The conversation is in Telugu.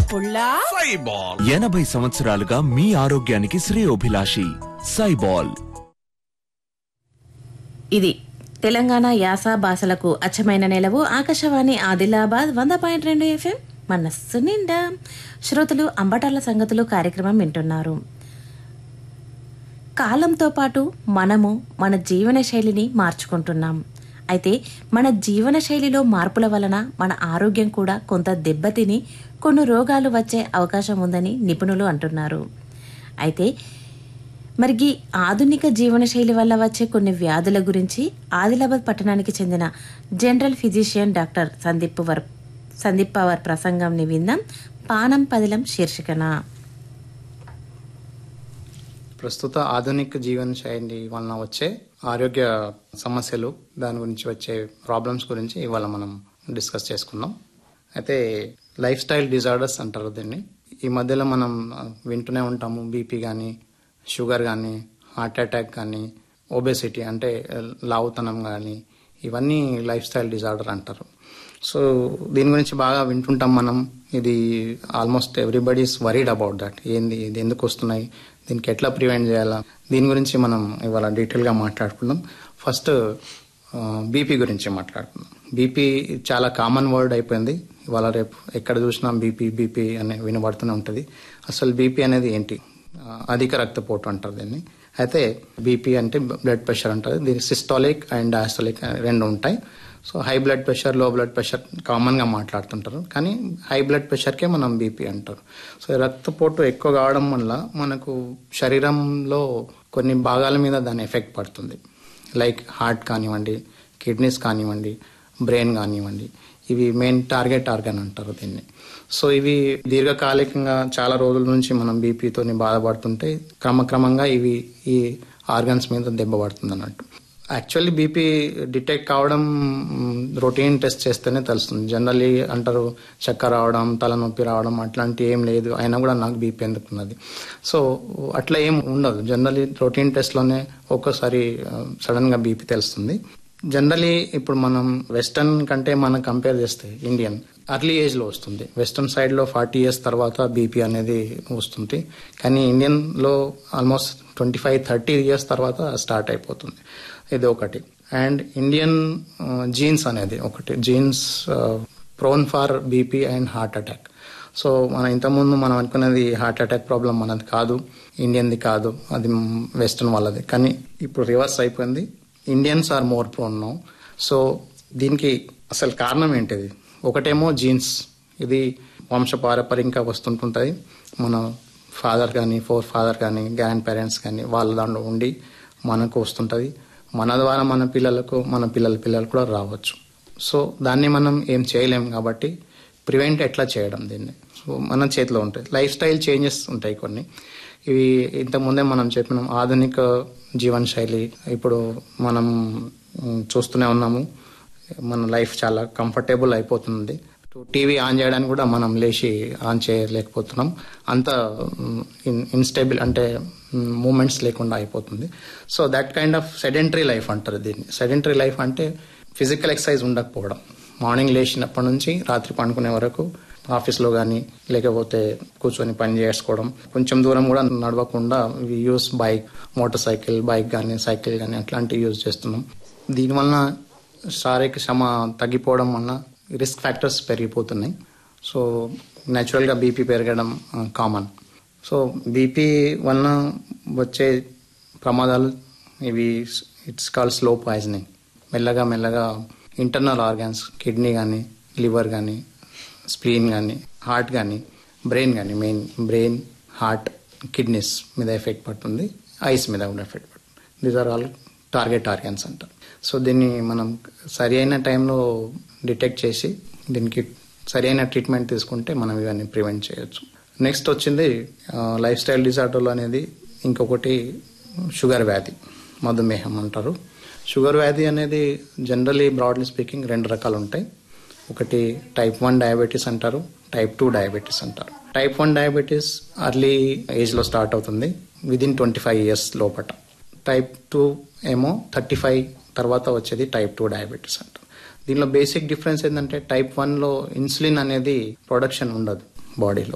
పుల్లా సైబాల్ ఎనభై సంవత్సరాలుగా మీ ఆరోగ్యానికి శ్రేయోభిలాషి సైబాల్ ఇది తెలంగాణ యాస భాషలకు అచ్చమైన నెలవు ఆకాశవాణి ఆదిలాబాద్ వంద పాయింట్ రెండు ఎఫ్ఎం మనస్సు నిండా శ్రోతలు అంబటాల సంగతులు కార్యక్రమం వింటున్నారు కాలంతో పాటు మనము మన జీవన శైలిని మార్చుకుంటున్నాం అయితే మన జీవన శైలిలో మార్పుల వలన మన ఆరోగ్యం కూడా కొంత దెబ్బతిని కొన్ని రోగాలు వచ్చే అవకాశం ఉందని నిపుణులు అంటున్నారు అయితే మరి ఈ ఆధునిక జీవనశైలి వల్ల వచ్చే కొన్ని వ్యాధుల గురించి ఆదిలాబాద్ పట్టణానికి చెందిన జనరల్ ఫిజిషియన్ డాక్టర్ సందీప్ వర్ సందీప్ పవర్ ప్రసంగంని విందాం పానం పదిలం శీర్షికన ప్రస్తుత ఆధునిక జీవన శైలి వలన వచ్చే ఆరోగ్య సమస్యలు దాని గురించి వచ్చే ప్రాబ్లమ్స్ గురించి ఇవాళ మనం డిస్కస్ చేసుకుందాం అయితే లైఫ్ స్టైల్ డిజార్డర్స్ అంటారు దీన్ని ఈ మధ్యలో మనం ఆ, వింటూనే ఉంటాము బీపీ కానీ షుగర్ కానీ హార్ట్ అటాక్ కానీ ఒబెసిటీ అంటే ఆ, లావుతనం కానీ ఇవన్నీ లైఫ్ స్టైల్ డిజార్డర్ అంటారు సో దీని గురించి బాగా వింటుంటాం మనం ఇది almost everybody's worried about that ఏంది ఇది ఎందుకు వస్తున్నాయి దీనికి ఎట్లా ప్రివెంట్ చేయాలా దీని గురించి మనం ఇవాళ డీటెయిల్గా మాట్లాడుకుందాం ఫస్ట్ బీపీ గురించి మాట్లాడుకుందాం బీపీ చాలా కామన్ వర్డ్ అయిపోయింది ఇవాళ రేపు ఎక్కడ చూసినా బీపీ బీపీ అనే వినబడుతూనే ఉంటుంది అసలు బీపీ అనేది ఏంటి ఆ, అధిక రక్తపోటు అంటారు దీన్ని అయితే బీపీ అంటే బ్లడ్ ప్రెషర్ అంటారు దీని సిస్టాలిక్ అండ్ డయాస్టాలిక్ రెండు ఉంటాయి so high blood pressure low blood pressure కామన్గా మాట్లాడుతుంటారు కానీ హై బ్లడ్ ప్రెషర్కే మనం బీపీ అంటారు సో ఈ రక్తపోటు ఎక్కువ కావడం వల్ల మనకు శరీరంలో కొన్ని భాగాల మీద దాని ఎఫెక్ట్ పడుతుంది లైక్ హార్ట్ కానివ్వండి కిడ్నీస్ కానివ్వండి బ్రెయిన్ కానివ్వండి ఇవి మెయిన్ టార్గెట్ ఆర్గన్ అంటారు దీన్ని సో ఇవి దీర్ఘకాలికంగా చాలా రోజుల నుంచి మనం బీపీతోని బాధపడుతుంటే క్రమక్రమంగా ఇవి ఈ ఆర్గన్స్ మీద దెబ్బ పడుతుంది అన్నట్టు యాక్చువల్లీ బీపీ డిటెక్ట్ కావడం రొటీన్ టెస్ట్ చేస్తేనే తెలుస్తుంది జనరల్లీ అంటారు చక్కర రావడం తలనొప్పి రావడం అట్లాంటి ఏం లేదు అయినా కూడా నాకు బీపీ ఎందుకున్నది సో అట్లా ఏం ఉండదు జనరల్లీ రొటీన్ టెస్ట్లోనే ఒక్కోసారి సడన్గా బీపీ తెలుస్తుంది జనరలీ ఇప్పుడు మనం వెస్టర్న్ కంటే మనం కంపేర్ చేస్తే ఇండియన్ అర్లీ ఏజ్లో వస్తుంది వెస్టర్న్ సైడ్లో ఫార్టీ ఇయర్స్ తర్వాత బీపీ అనేది వస్తుంది కానీ ఇండియన్లో almost twenty five thirty years తర్వాత స్టార్ట్ అయిపోతుంది ఇది ఒకటి అండ్ ఇండియన్ జీన్స్ అనేది ఒకటి genes prone for BP and heart attack so మనం ఇంతకుముందు మనం అనుకున్నది హార్ట్ అటాక్ ప్రాబ్లం మనది కాదు ఇండియన్ది కాదు అది వెస్టర్న్ వాళ్ళది కానీ ఇప్పుడు రివర్స్ అయిపోయింది Indians are more prone now so దీనికి అసలు కారణం ఏంటిది ఒకటేమో జీన్స్ ఇది వంశపారపర్యంగా వస్తుంటుంటుంది మన ఫాదర్ కానీ ఫోర్ ఫాదర్ కానీ గ్రాండ్ పేరెంట్స్ కానీ వాళ్ళ దాంట్లో ఉండి మనకు వస్తుంటుంది మన ద్వారా మన పిల్లలకు మన పిల్లల పిల్లలు కూడా రావచ్చు సో దాన్ని మనం ఏం చేయలేం కాబట్టి ప్రివెంట్ ఎట్లా చేయడం దీన్ని సో మన చేతిలో ఉంటుంది లైఫ్ స్టైల్ చేంజెస్ ఉంటాయి కొన్ని ఇవి ఇంతకుముందే మనం చెప్పినాం ఆధునిక జీవన శైలి ఇప్పుడు మనం ఉమ్, చూస్తూనే ఉన్నాము మన లైఫ్ చాలా కంఫర్టబుల్ అయిపోతుంది టీవీ ఆన్ చేయడానికి కూడా మనం లేచి ఆన్ చేయలేకపోతున్నాం అంత ఇన్స్టేబుల్ అంటే మూమెంట్స్ లేకుండా అయిపోతుంది so that kind of sedentary life అంటారు దీన్ని సెడెంటరీ లైఫ్ అంటే ఫిజికల్ ఎక్సర్సైజ్ ఉండకపోవడం మార్నింగ్ లేచినప్పటి నుంచి రాత్రి పండుకునే వరకు ఆఫీస్లో కానీ లేకపోతే కూర్చొని పని చేసుకోవడం కొంచెం దూరం కూడా నడవకుండా use bike motorcycle bike కానీ సైకిల్ కానీ అట్లాంటివి యూజ్ చేస్తున్నాం దీనివల్ల శారీరక శ్రమ తగ్గిపోవడం వల్ల రిస్క్ ఫ్యాక్టర్స్ పెరిగిపోతున్నాయి సో న్యాచురల్గా బీపీ పెరగడం కామన్ సో బీపీ వలన వచ్చే ప్రమాదాలు ఇవి ఇట్స్ కాల్ స్లో పాయిజనింగ్ మెల్లగా మెల్లగా ఇంటర్నల్ ఆర్గాన్స్ కిడ్నీ కానీ లివర్ కానీ స్ప్లీన్ కానీ హార్ట్ కానీ బ్రెయిన్ కానీ మెయిన్ బ్రెయిన్ హార్ట్ కిడ్నీస్ మీద ఎఫెక్ట్ పడుతుంది ఐస్ మీద కూడా ఎఫెక్ట్ పడుతుంది these are all target organs అంటారు సో దీన్ని మనం సరి అయిన టైంలో డిటెక్ట్ చేసి దీనికి సరి అయిన ట్రీట్మెంట్ తీసుకుంటే మనం ఇవన్నీ ప్రివెంట్ చేయొచ్చు నెక్స్ట్ వచ్చింది లైఫ్ స్టైల్ డిజార్డర్లు అనేది ఇంకొకటి షుగర్ వ్యాధి మధుమేహం అంటారు షుగర్ వ్యాధి అనేది జనరలీ బ్రాడ్లీ స్పీకింగ్ రెండు రకాలు ఉంటాయి ఒకటి టైప్ వన్ డయాబెటీస్ అంటారు టైప్ టూ డయాబెటీస్ అంటారు టైప్ వన్ డయాబెటీస్ అర్లీ ఏజ్లో స్టార్ట్ అవుతుంది విదిన్ ట్వంటీ ఫైవ్ ఇయర్స్ లోపట టైప్ టూ ఏమో థర్టీ ఫైవ్ తర్వాత వచ్చేది టైప్ టూ డయాబెటీస్ అంటారు దీనిలో బేసిక్ డిఫరెన్స్ ఏంటంటే టైప్ వన్లో ఇన్సులిన్ అనేది ప్రొడక్షన్ ఉండదు బాడీలో